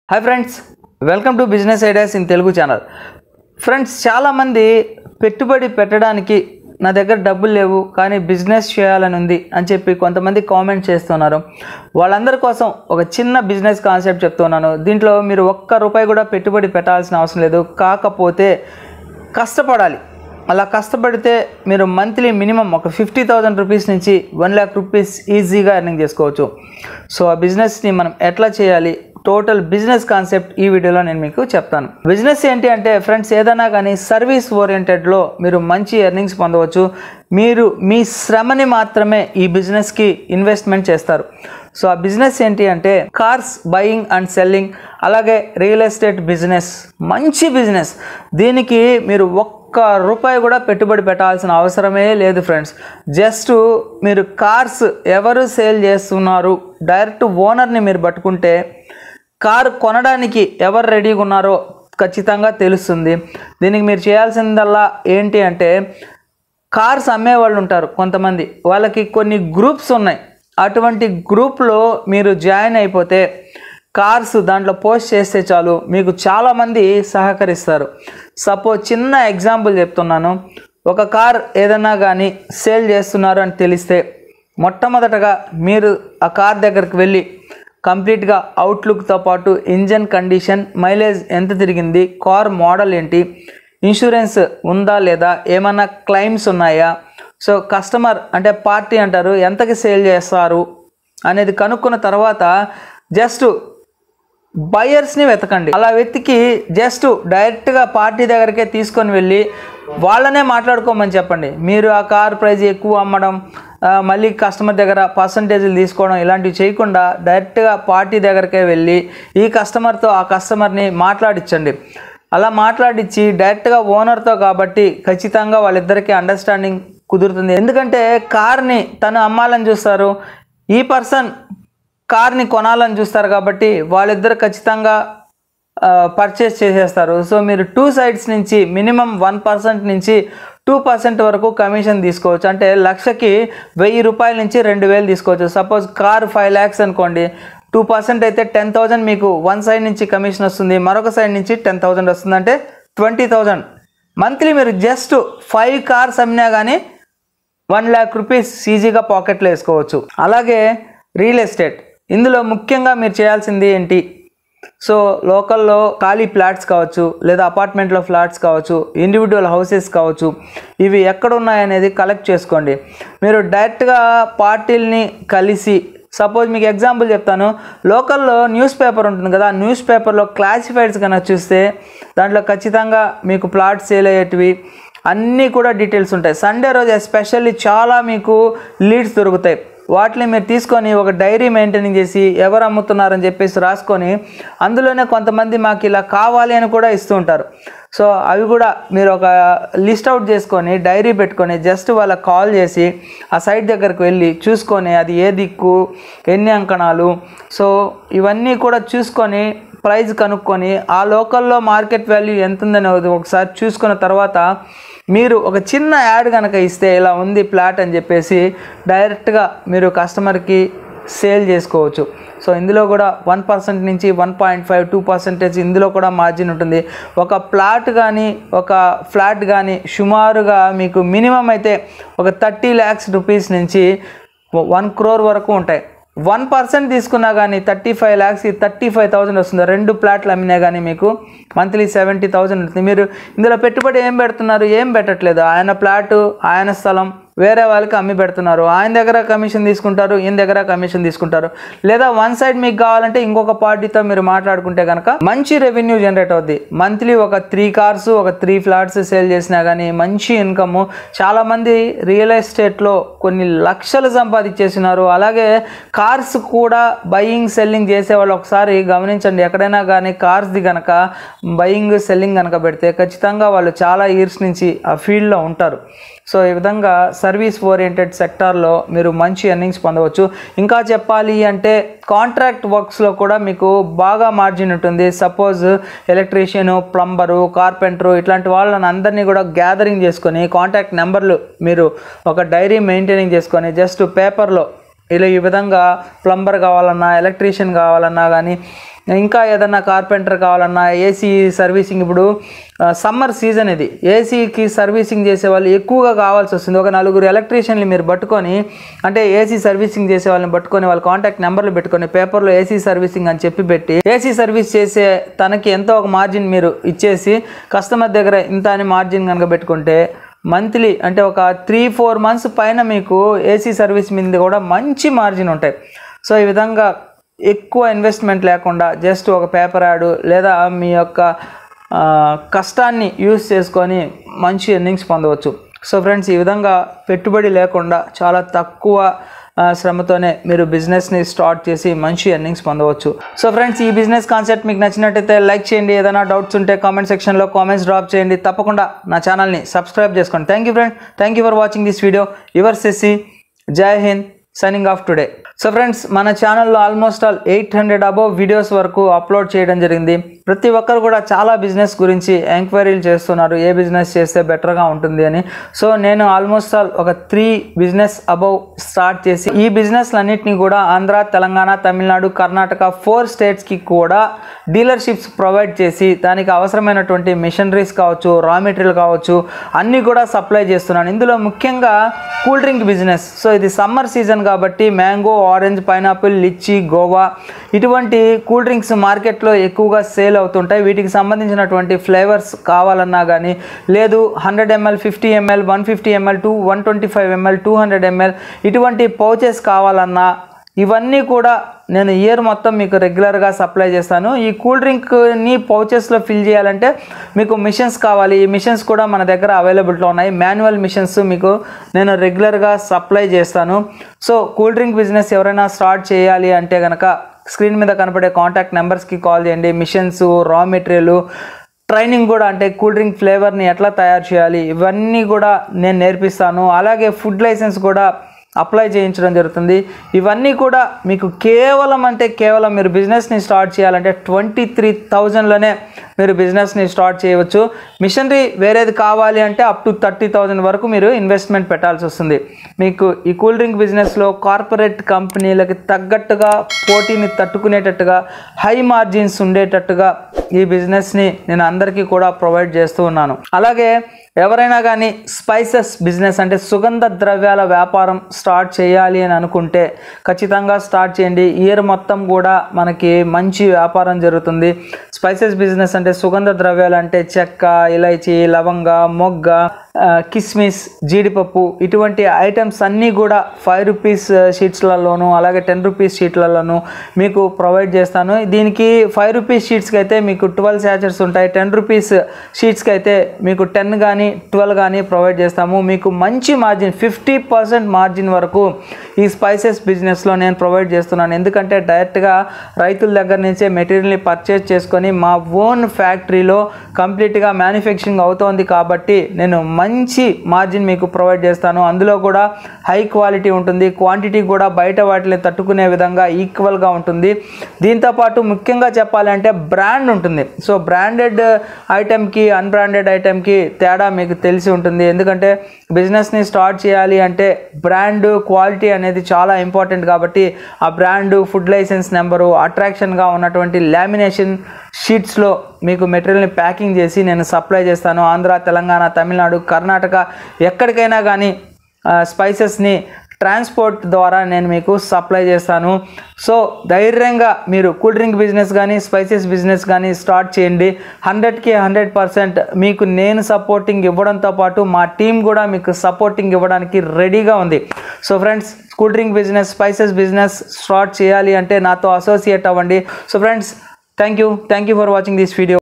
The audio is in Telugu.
hi friends welcome to business ideas in Telugu channel friends చాలామంది పెట్టుబడి పెట్టడానికి నా దగ్గర డబ్బులు లేవు కానీ బిజినెస్ చేయాలని ఉంది అని చెప్పి కొంతమంది కామెంట్ చేస్తున్నారు వాళ్ళందరి కోసం ఒక చిన్న బిజినెస్ కాన్సెప్ట్ చెప్తున్నాను దీంట్లో మీరు ఒక్క రూపాయి కూడా పెట్టుబడి పెట్టాల్సిన అవసరం లేదు కాకపోతే కష్టపడాలి అలా కష్టపడితే మీరు మంత్లీ మినిమం ఒక ఫిఫ్టీ థౌజండ్ రూపీస్ నుంచి వన్ ల్యాక్ రూపీస్ ఈజీగా ఎర్నింగ్ చేసుకోవచ్చు సో ఆ బిజినెస్ని మనం ఎట్లా చేయాలి టోటల్ బిజినెస్ కాన్సెప్ట్ ఈ వీడియోలో నేను మీకు చెప్తాను బిజినెస్ ఏంటి అంటే ఫ్రెండ్స్ ఏదైనా కానీ సర్వీస్ ఓరియంటెడ్లో మీరు మంచి ఎర్నింగ్స్ పొందవచ్చు మీరు మీ శ్రమని మాత్రమే ఈ బిజినెస్కి ఇన్వెస్ట్మెంట్ చేస్తారు సో ఆ బిజినెస్ ఏంటి అంటే కార్స్ బయింగ్ అండ్ సెల్లింగ్ అలాగే రియల్ ఎస్టేట్ బిజినెస్ మంచి బిజినెస్ దీనికి మీరు ఒక్క రూపాయి కూడా పెట్టుబడి పెట్టాల్సిన అవసరమే లేదు ఫ్రెండ్స్ జస్ట్ మీరు కార్స్ ఎవరు సేల్ చేస్తున్నారు డైరెక్ట్ ఓనర్ని మీరు పట్టుకుంటే కారు కొనడానికి ఎవరు రెడీగా ఉన్నారో ఖచ్చితంగా తెలుస్తుంది దీనికి మీరు చేయాల్సిందల్లా ఏంటి అంటే కార్స్ అమ్మే వాళ్ళు ఉంటారు కొంతమంది వాళ్ళకి కొన్ని గ్రూప్స్ ఉన్నాయి అటువంటి గ్రూప్లో మీరు జాయిన్ అయిపోతే కార్స్ దాంట్లో పోస్ట్ చేస్తే చాలు మీకు చాలామంది సహకరిస్తారు సపోజ్ చిన్న ఎగ్జాంపుల్ చెప్తున్నాను ఒక కార్ ఏదన్నా కానీ సేల్ చేస్తున్నారు అని తెలిస్తే మొట్టమొదటగా మీరు ఆ కార్ దగ్గరికి వెళ్ళి కంప్లీట్గా అవుట్లుక్తో పాటు ఇంజన్ కండిషన్ మైలేజ్ ఎంత తిరిగింది కార్ మోడల్ ఏంటి ఇన్సూరెన్స్ ఉందా లేదా ఏమన్నా క్లైమ్స్ ఉన్నాయా సో కస్టమర్ అంటే పార్టీ అంటారు ఎంతకి సేల్ చేస్తారు అనేది కనుక్కున్న తర్వాత జస్ట్ బయర్స్ని వెతకండి అలా వెతికి జస్ట్ డైరెక్ట్గా పార్టీ దగ్గరికే తీసుకొని వెళ్ళి వాళ్ళనే మాట్లాడుకోమని చెప్పండి మీరు ఆ కార్ ప్రైస్ ఎక్కువ అమ్మడం ఆ, మళ్ళీ కస్టమర్ దగ్గర పర్సంటేజ్లు తీసుకోవడం ఇలాంటివి చేయకుండా డైరెక్ట్గా పార్టీ దగ్గరికే వెళ్ళి ఈ కస్టమర్తో ఆ కస్టమర్ని మాట్లాడించండి అలా మాట్లాడించి డైరెక్ట్గా ఓనర్తో కాబట్టి ఖచ్చితంగా వాళ్ళిద్దరికీ అండర్స్టాండింగ్ కుదురుతుంది ఎందుకంటే కార్ని తను అమ్మాలని చూస్తారు ఈ పర్సన్ కార్ని కొనాలని చూస్తారు కాబట్టి వాళ్ళిద్దరు ఖచ్చితంగా పర్చేస్ చేసేస్తారు సో మీరు టూ సైడ్స్ నుంచి మినిమం వన్ పర్సెంట్ నుంచి టూ పర్సెంట్ వరకు కమిషన్ తీసుకోవచ్చు అంటే లక్షకి వెయ్యి రూపాయల నుంచి రెండు వేలు తీసుకోవచ్చు సపోజ్ కార్ ఫైవ్ ల్యాక్స్ అనుకోండి టూ పర్సెంట్ అయితే టెన్ థౌజండ్ మీకు వన్ సైడ్ నుంచి కమిషన్ వస్తుంది మరొక సైడ్ నుంచి టెన్ థౌజండ్ వస్తుంది అంటే ట్వంటీ థౌజండ్ మంత్లీ మీరు జస్ట్ ఫైవ్ కార్స్ అమ్మినా కానీ వన్ ల్యాక్ రూపీస్ ఈజీగా పాకెట్లో వేసుకోవచ్చు అలాగే రియల్ ఎస్టేట్ ఇందులో ముఖ్యంగా మీరు చేయాల్సింది ఏంటి సో లోకల్లో ఖాళీ ఫ్లాట్స్ కావచ్చు లేదా అపార్ట్మెంట్లో ఫ్లాట్స్ కావచ్చు ఇండివిజువల్ హౌసెస్ కావచ్చు ఇవి ఎక్కడ ఉన్నాయనేది కలెక్ట్ చేసుకోండి మీరు డైరెక్ట్గా పార్టీల్ని కలిసి సపోజ్ మీకు ఎగ్జాంపుల్ చెప్తాను లోకల్లో న్యూస్ పేపర్ ఉంటుంది కదా ఆ న్యూస్ పేపర్లో క్లాసిఫైడ్స్ కనుక చూస్తే దాంట్లో ఖచ్చితంగా మీకు ప్లాట్ సేల్ అయ్యేటివి అన్నీ కూడా డీటెయిల్స్ ఉంటాయి సండే రోజు ఎస్పెషల్లీ చాలా మీకు లీడ్స్ దొరుకుతాయి వాటిని మీరు తీసుకొని ఒక డైరీ మెయింటైనింగ్ చేసి ఎవరు అమ్ముతున్నారని చెప్పేసి రాసుకొని అందులోనే కొంతమంది మాకు ఇలా కావాలి అని కూడా ఇస్తూ ఉంటారు సో అవి కూడా మీరు ఒక లిస్ట్ అవుట్ చేసుకొని డైరీ పెట్టుకొని జస్ట్ వాళ్ళకి కాల్ చేసి ఆ సైట్ దగ్గరికి వెళ్ళి చూసుకొని అది ఏ దిక్కు ఎన్ని అంకణాలు సో ఇవన్నీ కూడా చూసుకొని ప్రైస్ కనుక్కొని ఆ లోకల్లో మార్కెట్ వాల్యూ ఎంత ఉందని ఒకసారి చూసుకున్న తర్వాత మీరు ఒక చిన్న యాడ్ కనుక ఇస్తే ఇలా ఉంది ప్లాట్ అని చెప్పేసి డైరెక్ట్గా మీరు కస్టమర్కి సేల్ చేసుకోవచ్చు సో ఇందులో కూడా వన్ పర్సెంట్ నుంచి one point five two percentage ఇందులో కూడా మార్జిన్ ఉంటుంది ఒక ప్లాట్ కానీ ఒక ఫ్లాట్ కానీ సుమారుగా మీకు మినిమం అయితే ఒక థర్టీ ల్యాక్స్ రూపీస్ నుంచి వన్ క్రోర్ వరకు ఉంటాయి వన్ పర్సెంట్ తీసుకున్నా కానీ thirty five lakhs thirty five thousand వస్తుంది రెండు ప్లాట్లు అమ్మినా కానీ మీకు మంత్లీ సెవెంటీ థౌసండ్ ఉంటుంది మీరు ఇందులో పెట్టుబడి ఏం పెడుతున్నారు ఏం పెట్టట్లేదు ఆయన ప్లాటు ఆయన స్థలం వేరే వాళ్ళకి అమ్మి పెడుతున్నారు ఆయన దగ్గర కమిషన్ తీసుకుంటారు ఈయన దగ్గర కమిషన్ తీసుకుంటారు లేదా వన్ సైడ్ మీకు కావాలంటే ఇంకొక పార్టీతో మీరు మాట్లాడుకుంటే కనుక మంచి రెవెన్యూ జనరేట్ అవుద్ది మంత్లీ ఒక త్రీ కార్స్ ఒక త్రీ ఫ్లాట్స్ సేల్ చేసినా కానీ మంచి ఇన్కమ్ చాలామంది రియల్ ఎస్టేట్లో కొన్ని లక్షలు సంపాదించేసినారు అలాగే కార్స్ కూడా బయింగ్ సెల్లింగ్ చేసేవాళ్ళు ఒకసారి గమనించండి ఎక్కడైనా కానీ కార్స్ది కనుక బయింగ్ సెల్లింగ్ కనుక పెడితే ఖచ్చితంగా వాళ్ళు చాలా ఇయర్స్ నుంచి ఆ ఫీల్డ్లో ఉంటారు సో ఈ విధంగా సర్వీస్ ఓరియంటెడ్ సెక్టార్లో మీరు మంచి ఎర్నింగ్స్ పొందవచ్చు ఇంకా చెప్పాలి అంటే కాంట్రాక్ట్ వర్క్స్లో కూడా మీకు బాగా మార్జిన్ ఉంటుంది సపోజ్ ఎలక్ట్రీషియను ప్లంబరు కార్పెంటరు ఇట్లాంటి వాళ్ళని అందరినీ కూడా గ్యాదరింగ్ చేసుకొని కాంటాక్ట్ నెంబర్లు మీరు ఒక డైరీ మెయింటైనింగ్ చేసుకొని జస్ట్ పేపర్లో ఇలా ఈ విధంగా ప్లంబర్ కావాలన్నా ఎలక్ట్రీషియన్ కావాలన్నా కానీ ఇంకా ఏదన్నా కార్పెంటర్ కావాలన్నా ఏసీ సర్వీసింగ్ ఇప్పుడు సమ్మర్ సీజన్ ఇది ఏసీకి సర్వీసింగ్ చేసే వాళ్ళు ఎక్కువగా కావాల్సి వస్తుంది ఒక నలుగురు ఎలక్ట్రీషియన్లు మీరు పట్టుకొని అంటే ఏసీ సర్వీసింగ్ చేసే వాళ్ళని పట్టుకొని వాళ్ళ కాంటాక్ట్ నెంబర్లు పెట్టుకొని పేపర్లో ఏసీ సర్వీసింగ్ అని చెప్పి పెట్టి ఏసీ సర్వీస్ చేసే తనకి ఎంతో ఒక మార్జిన్ మీరు ఇచ్చేసి కస్టమర్ దగ్గర ఇంత అని మార్జిన్ కనుక పెట్టుకుంటే మంత్లీ అంటే ఒక త్రీ ఫోర్ మంత్స్ పైన మీకు ఏసీ సర్వీస్ మీద కూడా మంచి మార్జిన్ ఉంటాయి సో ఈ విధంగా ఎక్కువ ఇన్వెస్ట్మెంట్ లేకుండా జస్ట్ ఒక పేపర్ యాడ్ లేదా మీ యొక్క ఆ, కష్టాన్ని యూస్ చేసుకొని మంచి ఎర్నింగ్స్ పొందవచ్చు సో ఫ్రెండ్స్ ఈ విధంగా పెట్టుబడి లేకుండా చాలా తక్కువ ఆ, శ్రమతోనే మీరు బిజినెస్ని స్టార్ట్ చేసి మంచి ఎర్నింగ్స్ పొందవచ్చు సో ఫ్రెండ్స్ ఈ బిజినెస్ కాన్సెప్ట్ మీకు నచ్చినట్టయితే లైక్ చేయండి ఏదైనా డౌట్స్ ఉంటే కామెంట్ సెక్షన్లో కామెంట్స్ డ్రాప్ చేయండి తప్పకుండా నా ఛానల్ని సబ్స్క్రైబ్ చేసుకోండి thank you friend thank you for watching this video your సెస్సి జై Hind signing off today so friends మన ఛానల్లో almost all eight hundred above videos వరకు అప్లోడ్ చేయడం జరిగింది ప్రతి ఒక్కరు కూడా చాలా బిజినెస్ గురించి ఎంక్వైరీలు చేస్తున్నారు ఏ బిజినెస్ చేస్తే బెటర్గా ఉంటుంది అని సో నేను ఆల్మోస్ట్ ఆల్ ఒక త్రీ బిజినెస్ అబౌవ్ స్టార్ట్ చేసి ఈ బిజినెస్లన్నింటినీ కూడా ఆంధ్ర తెలంగాణ తమిళనాడు కర్ణాటక ఫోర్ స్టేట్స్కి కూడా డీలర్షిప్స్ ప్రొవైడ్ చేసి దానికి అవసరమైనటువంటి మిషనరీస్ కావచ్చు రా మెటీరియల్ కావచ్చు అన్నీ కూడా సప్లై చేస్తున్నాను ఇందులో ముఖ్యంగా కూల్ డ్రింక్ బిజినెస్ సో ఇది సమ్మర్ సీజన్ కాబట్టి mango orange pineapple litchi guava ఇటువంటి కూల్ డ్రింక్స్ మార్కెట్లో ఎక్కువగా సేల్ అవుతుంటాయి వీటికి సంబంధించినటువంటి ఫ్లేవర్స్ కావాలన్నా కానీ లేదు hundred ML fifty ML one fifty ML two one twenty five ML two hundred ML ఇటువంటి పౌచెస్ కావాలన్నా ఇవన్నీ కూడా నేను ఇయర్ మొత్తం మీకు రెగ్యులర్గా సప్లై చేస్తాను ఈ కూల్ డ్రింక్ని పౌచెస్లో ఫిల్ చేయాలంటే మీకు మిషన్స్ కావాలి ఈ మిషన్స్ కూడా మన దగ్గర అవైలబిలిటీలో ఉన్నాయి మాన్యువల్ మిషన్స్ మీకు నేను రెగ్యులర్గా సప్లై చేస్తాను సో కూల్ డ్రింక్ బిజినెస్ ఎవరైనా స్టార్ట్ చేయాలి అంటే కనుక స్క్రీన్ మీద కనపడే కాంటాక్ట్ నెంబర్స్కి కాల్ చేయండి మిషన్స్ రా మెటీరియల్ ట్రైనింగ్ కూడా అంటే కూల్ డ్రింక్ ఫ్లేవర్ని ఎట్లా తయారు చేయాలి ఇవన్నీ కూడా నేను నేర్పిస్తాను అలాగే ఫుడ్ లైసెన్స్ కూడా అప్లై చేయించడం జరుగుతుంది ఇవన్నీ కూడా మీకు కేవలం అంటే కేవలం మీరు బిజినెస్ని స్టార్ట్ చేయాలంటే ట్వంటీ త్రీ థౌజండ్లోనే మీరు బిజినెస్ని స్టార్ట్ చేయవచ్చు మిషనరీ వేరేది కావాలి అంటే అప్ టు థర్టీ థౌజండ్ వరకు మీరు ఇన్వెస్ట్మెంట్ పెట్టాల్సి వస్తుంది మీకు ఈ కూల్ డ్రింక్ బిజినెస్లో కార్పొరేట్ కంపెనీలకి తగ్గట్టుగా పోటీని తట్టుకునేటట్టుగా హై మార్జిన్స్ ఉండేటట్టుగా ఈ బిజినెస్ని నేను అందరికీ కూడా ప్రొవైడ్ చేస్తూ ఉన్నాను అలాగే ఎవరైనా కానీ స్పైసెస్ బిజినెస్ అంటే సుగంధ ద్రవ్యాల వ్యాపారం స్టార్ట్ చేయాలి అని అనుకుంటే ఖచ్చితంగా స్టార్ట్ చేయండి ఇయర్ మొత్తం కూడా మనకి మంచి వ్యాపారం జరుగుతుంది స్పైసెస్ బిజినెస్ అంటే సుగంధ ద్రవ్యాలు అంటే చెక్క ఇలైచి లవంగ మొగ్గ ఆ, కిస్మిస్ జీడిపప్పు ఇటువంటి ఐటమ్స్ అన్నీ కూడా ఫైవ్ రూపీస్ షీట్స్లలోను అలాగే టెన్ రూపీస్ షీట్లలోను మీకు ప్రొవైడ్ చేస్తాను దీనికి ఫైవ్ రూపీస్ షీట్స్కి అయితే మీకు ట్వెల్వ్ శాచర్స్ ఉంటాయి టెన్ రూపీస్ షీట్స్కి అయితే మీకు టెన్ కానీ ట్వెల్వ్ కానీ ప్రొవైడ్ చేస్తాము మీకు మంచి మార్జిన్ ఫిఫ్టీ పర్సెంట్ మార్జిన్ వరకు ఈ స్పైసెస్ బిజినెస్లో నేను ప్రొవైడ్ చేస్తున్నాను ఎందుకంటే డైరెక్ట్గా రైతుల దగ్గర నుంచే మెటీరియల్ని పర్చేజ్ చేసుకొని మా ఓన్ ఫ్యాక్టరీలో కంప్లీట్గా మ్యానుఫ్యాక్చరింగ్ అవుతోంది కాబట్టి నేను మంచి మార్జిన్ మీకు ప్రొవైడ్ చేస్తాను అందులో కూడా హై క్వాలిటీ ఉంటుంది క్వాంటిటీ కూడా బయట వాటిని తట్టుకునే విధంగా ఈక్వల్గా ఉంటుంది దీంతోపాటు ముఖ్యంగా చెప్పాలంటే బ్రాండ్ ఉంటుంది సో బ్రాండెడ్ ఐటెంకి అన్బ్రాండెడ్ ఐటెంకి తేడా మీకు తెలిసి ఉంటుంది ఎందుకంటే బిజినెస్ని స్టార్ట్ చేయాలి అంటే బ్రాండ్ క్వాలిటీ అనేది చాలా ఇంపార్టెంట్ కాబట్టి ఆ బ్రాండ్ ఫుడ్ లైసెన్స్ నెంబరు అట్రాక్షన్గా ఉన్నటువంటి లామినేషన్ షీట్స్లో మీకు మెటీరియల్ని ప్యాకింగ్ చేసి నేను సప్లై చేస్తాను ఆంధ్ర తెలంగాణ తమిళనాడు కర్ణాటక ఎక్కడికైనా కానీ స్పైసెస్ని ట్రాన్స్పోర్ట్ ద్వారా నేను మీకు సప్లై చేస్తాను సో ధైర్యంగా మీరు కూల్ డ్రింక్ బిజినెస్ కానీ స్పైసెస్ బిజినెస్ కానీ స్టార్ట్ చేయండి హండ్రెడ్కి హండ్రెడ్ పర్సెంట్ మీకు నేను సపోర్టింగ్ ఇవ్వడంతో పాటు మా టీం కూడా మీకు సపోర్టింగ్ ఇవ్వడానికి రెడీగా ఉంది so friends cool drink business spices business start చేయాలి అంటే నాతో అసోసియేట్ అవ్వండి so friends thank you thank you for watching this video